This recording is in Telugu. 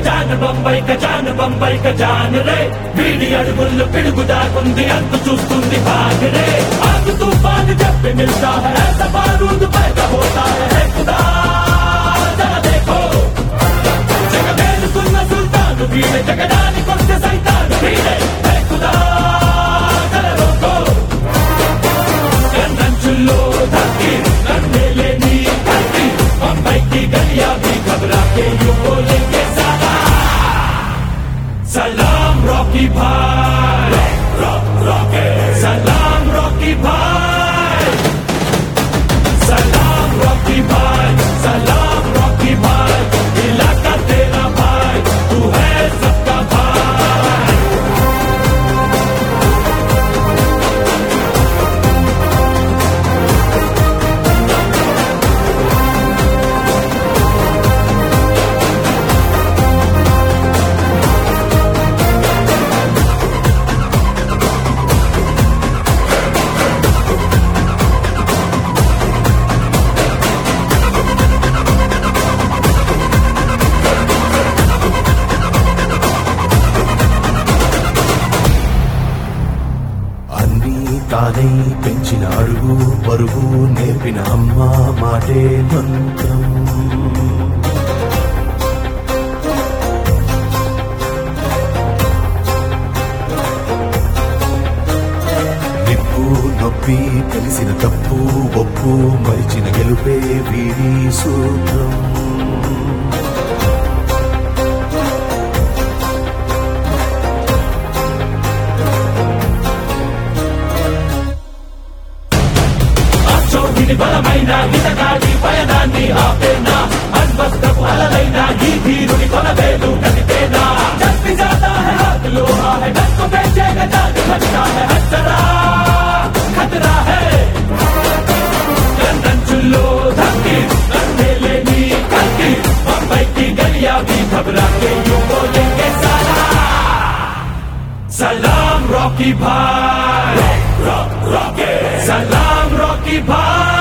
జాన్ బొంబై జాన్ బొంబై జాన్ రే వీడి అడుగుల్లో పిడుగు దాకుంది అంతు చూస్తుంది భాగరే ఆగు తూఫాన్ చెప్పి మిల్తా है ऐसा बारूद पैदा होता है है खुदा जरा देखो జగమేలుతున్న సుల్తాను వీడే జగడానికొస్తే సైతాను వీడే హే ఖుదా జర రోకో కన్నంచుల్లో ధక్కి నన్నేలే నీ కత్తి ముంబైకి గలియా भी घबरा के यूं बोलेंगे साला सलाम रॉकी भाई रॉक रॉके सलाम रॉकी भाई सलाम रॉकी भाई सलाम रॉकी भाई इलाका तेरा भाई तू है सबका भाई అన్నీ తానై పెంచిన అడుగు పరుగు నేర్పిన అమ్మ మాటే మంత్రం నిప్పు నొప్పి తెలిసిన తప్పు ఒప్పు మరిచిన గెలుపే వీడి సూత్రం అశోకిని బలమైన ఇతగాడి పయనాన్ని ఆపేనా అన్వస్తపు అలలైన ఈ ధీరుని కొనవేలు కదిపేనా చప్పి జాతా है हाथ लोहा है डर को बेचेगा जान लगता है हथरा खतरा है కన్నంచుల్లో ధక్కి నన్నేలే నీ కత్తి ముంబైకి గలియా भी घबरा के यूं बोलेंगे साला सलाम रॉकी भाई रॉक रॉके सलाम रॉकी भाई